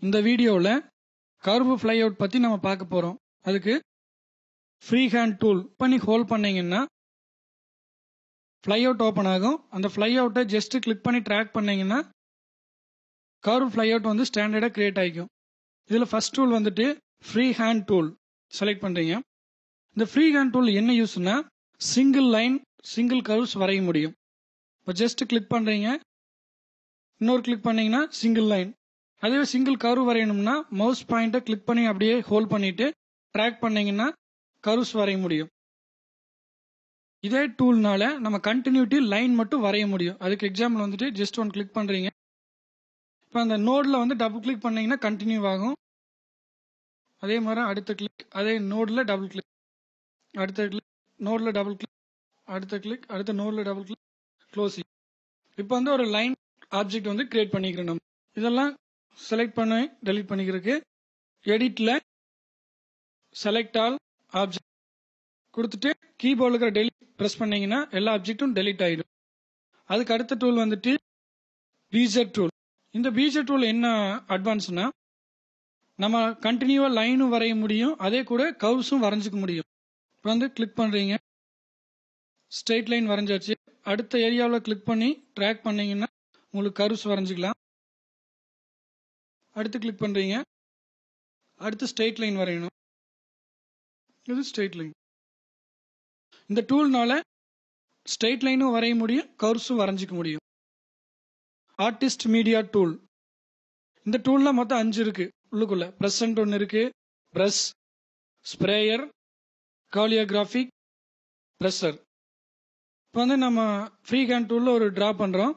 இந்த வீடியோவில் curve fly out பற்றி நம்ம பார்க்க போகிறோம் அதுக்கு ஃப்ரீ ஹேண்ட் டூல் பண்ணி ஹோல்ட் பண்ணீங்கன்னா ஃப்ளை அவுட் ஓப்பன் ஆகும் அந்த ஃப்ளை அவுட்டை ஜஸ்ட் கிளிக் பண்ணி ட்ராக் பண்ணீங்கன்னா கர்வ் ஃப்ளை அவுட் வந்து ஸ்டாண்டர்டாக கிரியேட் ஆகிக்கும் இதில் ஃபர்ஸ்ட் டூல் வந்துட்டு ஃப்ரீ ஹேண்ட் டூல் செலக்ட் பண்ணுறீங்க இந்த ஃப்ரீ ஹேண்ட் டூல் என்ன யூஸ்னா சிங்கிள் லைன் சிங்கிள் கர்வ்ஸ் வரைய முடியும் இப்போ ஜஸ்ட் கிளிக் பண்ணுறீங்க இன்னொரு கிளிக் பண்ணீங்கன்னா சிங்கிள் லைன் அதுவே சிங்கிள் கர்வ் வரையணும்னா மவுஸ் பாயிண்ட்டை கிளிக் பண்ணி அப்படியே ஹோல்ட் பண்ணிட்டு ட்ராக் பண்ணீங்கன்னா கர்வ்ஸ் வரைய முடியும் இதே டூல்னால நம்ம கண்டினியூட்டி லைன் மட்டும் வரைய முடியும் அதுக்கு எக்ஸாம்பிள் வந்துட்டு ஜஸ்ட் ஒன் கிளிக் பண்ணுறீங்க இப்போ அந்த நோடில் வந்து டபுள் கிளிக் பண்ணீங்கன்னா கண்டினியூ ஆகும் அதே மாதிரி அடுத்த கிளிக் அதே நோடில் டபுள் கிளிக் அடுத்த கிளிக் நோடில் டபுள் கிளிக் அடுத்த கிளிக் அடுத்த நோடில் டபுள் கிளிக் க்ளோசிங் இப்போ வந்து ஒரு லைன் ஆப்ஜெக்ட் வந்து கிரியேட் பண்ணிக்கிறோம் நம்ம இதெல்லாம் செலக்ட் பண்ணி டெலீட் பண்ணிக்கிறதுக்கு எடிட்டில் செலக்ட் ஆல் ஆப்ஜெக்ட் கொடுத்துட்டு கீபோர்டில் இருக்கிற டெலிட் ப்ரெஸ் பண்ணீங்கன்னா எல்லா ஆப்ஜெக்ட்டும் டெலீட் ஆகிடும் அதுக்கு அடுத்த டூல் வந்துட்டு பீஜர் டூல் இந்த பீஜர் டூல் என்ன அட்வான்ஸ்னா நம்ம கண்டினியூவாக லைனும் வரைய முடியும் அதே கூட கவுஸும் வரைஞ்சிக்க முடியும் இப்போ வந்து கிளிக் பண்ணுறீங்க ஸ்ட்ரெயிட் லைன் வரைஞ்சாச்சு அடுத்த ஏரியாவில் கிளிக் பண்ணி ட்ராக் பண்ணீங்கன்னா உங்களுக்கு கர்வ்ஸ் வரைஞ்சிக்கலாம் அடுத்து கிளிக் பண்ணுறீங்க அடுத்து ஸ்ட்ரெயிட் லைன் வரையணும் இது ஸ்ட்ரெயிட் லைன் இந்த டூல்னால ஸ்ட்ரெயிட் லைனும் வரைய முடியும் கர்வ்ஸும் வரைஞ்சிக்க முடியும் ஆர்டிஸ்ட் மீடியா டூல் இந்த டூல்ல மொத்தம் அஞ்சு இருக்கு உள்ளுக்குள்ள ப்ரெசன்ட் ஒன்று இருக்கு ப்ரெஸ் ஸ்ப்ரேயர் காலியோகிராஃபிக் ப்ரெஷர் இப்போ வந்து நம்ம ஃப்ரீ ஹேண்ட் டூலில் ஒரு ட்ரா பண்ணுறோம்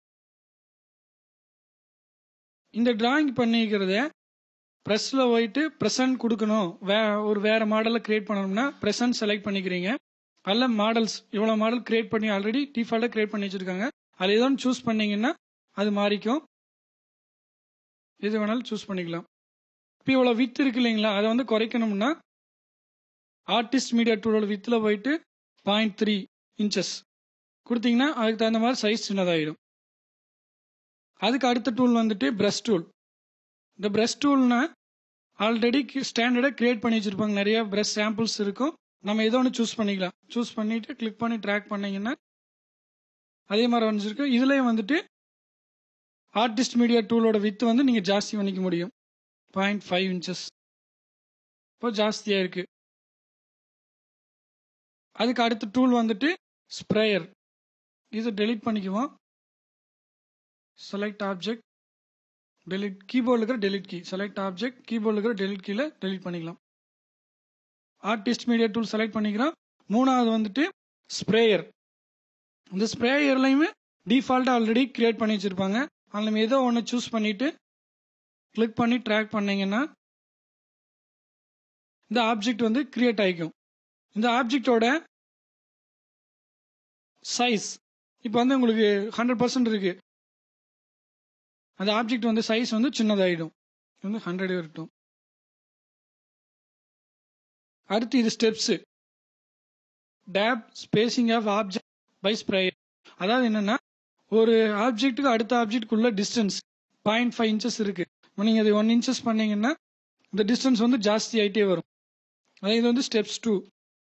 இந்த டிராயிங் பண்ணிக்கிறத ப்ரெஸ்ஸில் போயிட்டு ப்ரெசன்ட் கொடுக்கணும் வே ஒரு வேறு மாடலை கிரியேட் பண்ணணும்னா ப்ரெசன்ட் செலக்ட் பண்ணிக்கிறீங்க அல்ல மாடல்ஸ் இவ்வளோ மாடல் கிரியேட் பண்ணி ஆல்ரெடி டிஃபால்ட்டாக கிரியேட் பண்ணி வச்சுருக்காங்க அது ஏதோ சூஸ் பண்ணீங்கன்னா அது மாறிக்கும் எது வேணாலும் சூஸ் பண்ணிக்கலாம் இப்போ இவ்வளோ வித் இருக்கு இல்லைங்களா அதை வந்து குறைக்கணும்னா ஆர்டிஸ்ட் மீடியா டூலோட வித்தில் போயிட்டு பாயிண்ட் த்ரீ இன்ச்சஸ் கொடுத்தீங்கன்னா அதுக்கு தகுந்த மாதிரி சைஸ் சின்னதாகிடும் அதுக்கு அடுத்த டூல் வந்துட்டு பிரஷ் டூல் இந்த பிரஷ் டூல்னா ஆல்ரெடி ஸ்டாண்டர்டாக கிரியேட் பண்ணி வச்சுருப்பாங்க நிறைய பிரஷ் சாம்பிள்ஸ் இருக்கும் நம்ம ஏதோ ஒன்று சூஸ் பண்ணிக்கலாம் சூஸ் பண்ணிட்டு கிளிக் பண்ணி ட்ராக் பண்ணீங்கன்னா அதே மாதிரி வந்துருக்கு இதுலேயும் வந்துட்டு ஆர்டிஸ்ட் மீடியா டூலோட வித்து வந்து நீங்கள் ஜாஸ்தி பண்ணிக்க முடியும் பாயிண்ட் ஃபைவ் இன்ச்சஸ் இப்போ ஜாஸ்தியாக இருக்கு அதுக்கு அடுத்த டூல் வந்துட்டு ஸ்ப்ரேயர் இதை டெலீட் பண்ணிக்குவோம் செலக்ட் ஆப்ஜெக்ட் டெலிட் கீபோர்டில் இருக்கிற டெலிட் கீ செலக்ட் ஆப்ஜெக்ட் கீபோர்டில் இருக்கிற டெலிட் கீழ டெலிட் பண்ணிக்கலாம் ஆர்டிஸ்ட் மீடியா டூல் செலக்ட் பண்ணிக்கிறோம் மூணாவது வந்துட்டு ஸ்ப்ரேயர் இந்த ஸ்ப்ரேயர்லையுமே டிஃபால்ட்டாக ஆல்ரெடி கிரியேட் பண்ணி வச்சுருப்பாங்க அதில் நம்ம ஏதோ ஒன்று சூஸ் பண்ணிட்டு கிளிக் பண்ணி ட்ராக் பண்ணீங்கன்னா இந்த ஆப்ஜெக்ட் வந்து கிரியேட் ஆகிக்கும் இந்த ஆப்ஜெக்டோட சைஸ் இப்போ வந்து உங்களுக்கு ஹண்ட்ரட் பர்சன்ட் இருக்கு அந்த ஆப்ஜெக்ட் வந்து சைஸ் வந்து சின்னதாயிடும் வந்து ஹண்ட்ரட் இருக்கட்டும் அடுத்து இது steps tab spacing of object by sprayer அதாவது என்னன்னா ஒரு ஆப்ஜெக்ட்டுக்கு அடுத்த ஆப்ஜெக்டுக்குள்ள டிஸ்டன்ஸ் பாயிண்ட் ஃபைவ் இன்ச்சஸ் இருக்கு நீங்கள் அதை ஒன் இன்ச்சஸ் பண்ணீங்கன்னா இந்த டிஸ்டன்ஸ் வந்து ஜாஸ்தி ஆகிட்டே வரும் அதாவது இது வந்து ஸ்டெப்ஸ் டூ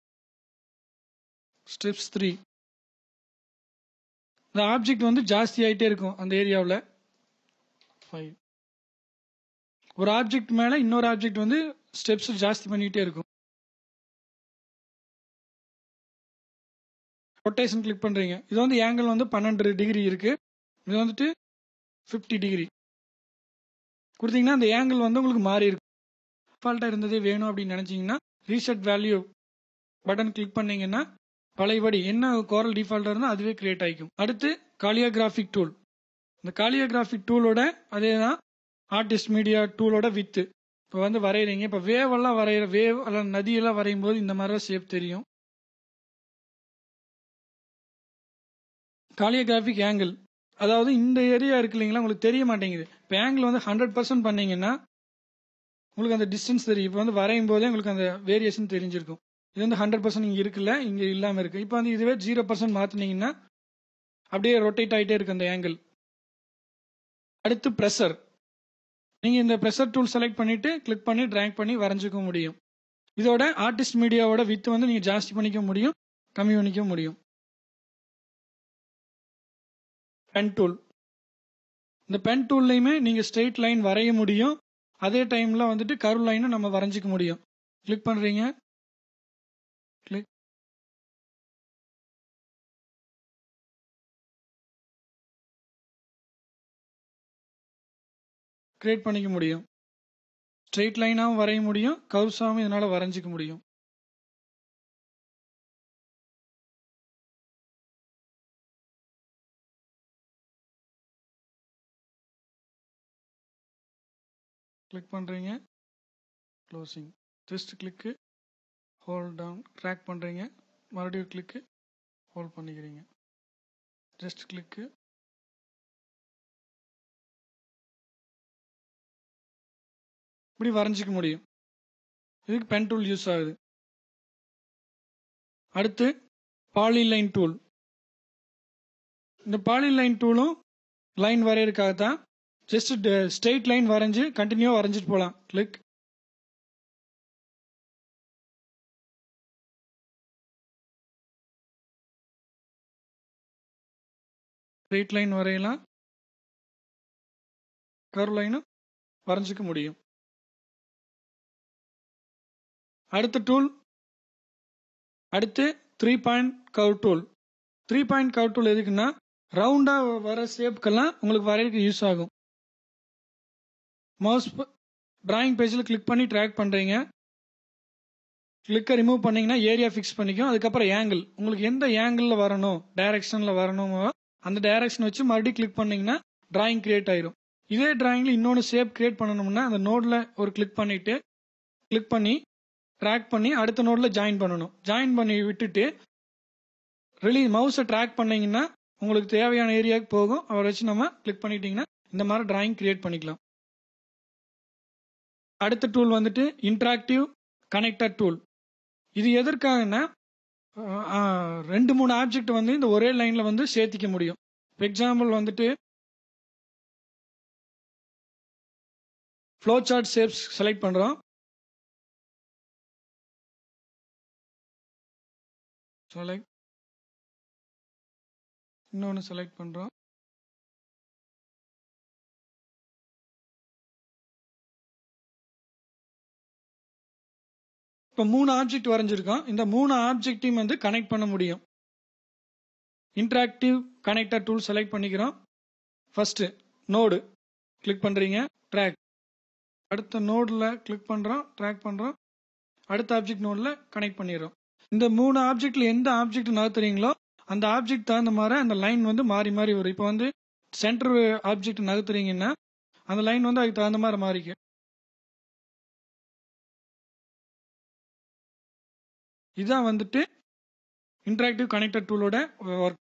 ஸ்டெப்ஸ் த்ரீ இந்த ஆப்ஜெக்ட் வந்து ஜாஸ்தி ஆகிட்டே இருக்கும் அந்த ஏரியாவில் ஃபைவ் ஒரு ஆப்ஜெக்ட் மேலே இன்னொரு ஆப்ஜெக்ட் வந்து ஸ்டெப்ஸ் ஜாஸ்தி பண்ணிகிட்டே இருக்கும் ரொட்டேஷன் கிளிக் பண்ணுறீங்க இது வந்து ஏங்கிள் வந்து பன்னெண்டு டிகிரி இருக்கு இது வந்துட்டு ஃபிஃப்டி டிகிரி கொடுத்தீங்கன்னா அந்த ஏங்கிள் வந்து உங்களுக்கு மாறி இருக்கும் ஃபால்ட்டாக இருந்ததே வேணும் அப்படின்னு நினச்சிங்கன்னா ரீசெட் வேல்யூ பட்டன் கிளிக் பண்ணீங்கன்னா பழையபடி என்ன கோரல் டிஃபால்ட்டாக இருந்தால் அதுவே கிரியேட் ஆகிக்கும் அடுத்து காலியோகிராஃபிக் டூல் இந்த காலியோகிராஃபிக் டூலோட அதே தான் ஆர்டிஸ்ட் மீடியா டூலோட வித்து இப்போ வந்து வரைகிறீங்க இப்போ வேவ் எல்லாம் வரைகிற வேவ் அல்ல நதியெல்லாம் வரையும் போது இந்த மாதிரி ஷேப் தெரியும் காலியோகிராஃபிக் ஆங்கிள் அதாவது இந்த ஏரியா இருக்கு இல்லைங்களா உங்களுக்கு தெரிய மாட்டேங்குது இப்போ ஆங்கிள் வந்து ஹண்ட்ரட் பர்சன்ட் பண்ணீங்கன்னா உங்களுக்கு அந்த டிஸ்டன்ஸ் தெரியும் இப்போ வந்து வரையும் போதே உங்களுக்கு அந்த வேரியேஷன் தெரிஞ்சிருக்கும் இது வந்து ஹண்ட்ரட் பர்சன்ட் இங்கே இருக்குல்ல இங்கே இல்லாமல் இருக்கு இப்போ வந்து இதுவே ஜீரோ பர்சன்ட் மாற்றினீங்கன்னா அப்படியே ரொட்டேட் ஆகிட்டே இருக்கு அந்த ஆங்கிள் அடுத்து ப்ரெஷர் நீங்க இந்த ப்ரெஷர் டூல் செலக்ட் பண்ணிட்டு கிளிக் பண்ணி ட்ராக் பண்ணி வரைஞ்சிக்க முடியும் இதோட ஆர்டிஸ்ட் மீடியாவோட வித் வந்து நீங்க ஜாஸ்தி பண்ணிக்க முடியும் கம்மி பண்ணிக்க முடியும் பென் டூல் இந்த பென் டூல்லையுமே நீங்க ஸ்ட்ரெயிட் லைன் வரைய முடியும் அதே டைம்ல வந்துட்டு கர்வ் லைனும் நம்ம வரைஞ்சிக்க முடியும் கிளிக் பண்றீங்க கிளிக் கிரியேட் பண்ணிக்க முடியும் ஸ்ட்ரெயிட் லைனாகவும் வரைய முடியும் கர்வ்ஸாகவும் இதனால வரைஞ்சிக்க முடியும் கிளிக் பண்ணுறீங்க closing just click hold down drag பண்ணுறீங்க மறுபடியும் கிளிக்கு ஹோல்ட் பண்ணிக்கிறீங்க ஜஸ்ட் கிளிக்கு இப்படி வரைஞ்சிக்க முடியும் இதுக்கு பென் டூல் யூஸ் ஆகுது அடுத்து பாலிலைன் டூல் இந்த பாலிலைன் டூலும் லைன் வரையறதுக்காக தான் ஜஸ்ட் ஸ்ட்ரெயிட் லைன் வரைஞ்சு கண்டினியூவா வரைஞ்சிட்டு போகலாம் கிளிக் ஸ்ட்ரெயிட் லைன் வரையலாம் கர்வ் லைனும் வரைஞ்சிக்க முடியும் அடுத்த டூல் அடுத்து three point curve tool three point curve tool எதுக்குன்னா ரவுண்டா வர ஷேப்புக்கெல்லாம் உங்களுக்கு வரையறதுக்கு யூஸ் ஆகும் மவுஸ் டிராயிங் பேஜில் கிளிக் பண்ணி ட்ராக் பண்ணுறீங்க கிளிக்கை ரிமூவ் பண்ணீங்கன்னா ஏரியா ஃபிக்ஸ் பண்ணிக்கும் அதுக்கப்புறம் ஏங்கிள் உங்களுக்கு எந்த ஏங்கிளில் வரணும் டைரக்ஷனில் வரணுமோ அந்த டைரக்ஷன் வச்சு மறுபடியும் கிளிக் பண்ணீங்கன்னா டிராயிங் கிரியேட் ஆயிரும் இதே டிராயிங்கில் இன்னொன்று ஷேப் கிரியேட் பண்ணணும்னா அந்த நோடில் ஒரு கிளிக் பண்ணிட்டு கிளிக் பண்ணி ட்ராக் பண்ணி அடுத்த நோடில் ஜாயின் பண்ணணும் ஜாயின் பண்ணி விட்டுட்டு ரிலீஸ் மவுஸை ட்ராக் பண்ணீங்கன்னா உங்களுக்கு தேவையான ஏரியாவுக்கு போகும் அவரை வச்சு நம்ம கிளிக் பண்ணிட்டீங்கன்னா இந்த மாதிரி டிராயிங் கிரியேட் பண்ணிக்கலாம் அடுத்த டூல் வந்துட்டு இன்ட்ராக்டிவ் கனெக்டர் டூல் இது எதற்காகன்னா ரெண்டு மூணு ஆப்ஜெக்ட் வந்து இந்த ஒரே லைன்ல வந்து சேர்த்திக்க முடியும் எக்ஸாம்பிள் வந்துட்டு ஃப்ளோ சார்ட் ஷேப்ஸ் செலக்ட் பண்றோம் செலக்ட் இன்னொன்று செலக்ட் பண்றோம் இப்போ மூணு ஆப்ஜெக்ட் வரைஞ்சிருக்கோம் இந்த மூணு ஆப்ஜெக்டையும் வந்து கனெக்ட் பண்ண முடியும் இன்ட்ராக்டிவ் கனெக்டர் டூல் செலக்ட் பண்ணிக்கிறோம் ஃபர்ஸ்ட் நோடு கிளிக் பண்றீங்க ட்ராக் அடுத்த நோடில் கிளிக் பண்றோம் ட்ராக் பண்றோம் அடுத்த ஆப்ஜெக்ட் நோடில் கனெக்ட் பண்ணிடுறோம் இந்த மூணு ஆப்ஜெக்ட்ல எந்த ஆப்ஜெக்ட் நகர்த்துறீங்களோ அந்த ஆப்ஜெக்ட் தகுந்த மாதிரி அந்த லைன் வந்து மாறி மாறி வரும் இப்போ வந்து சென்டர் ஆப்ஜெக்ட் நகர்த்துறீங்கன்னா அந்த லைன் வந்து அதுக்கு தகுந்த மாதிரி மாறிக்கும் இதான் வந்துட்டு இன்டராக்டிவ் கனெக்டர் டூலோட ஒர்க்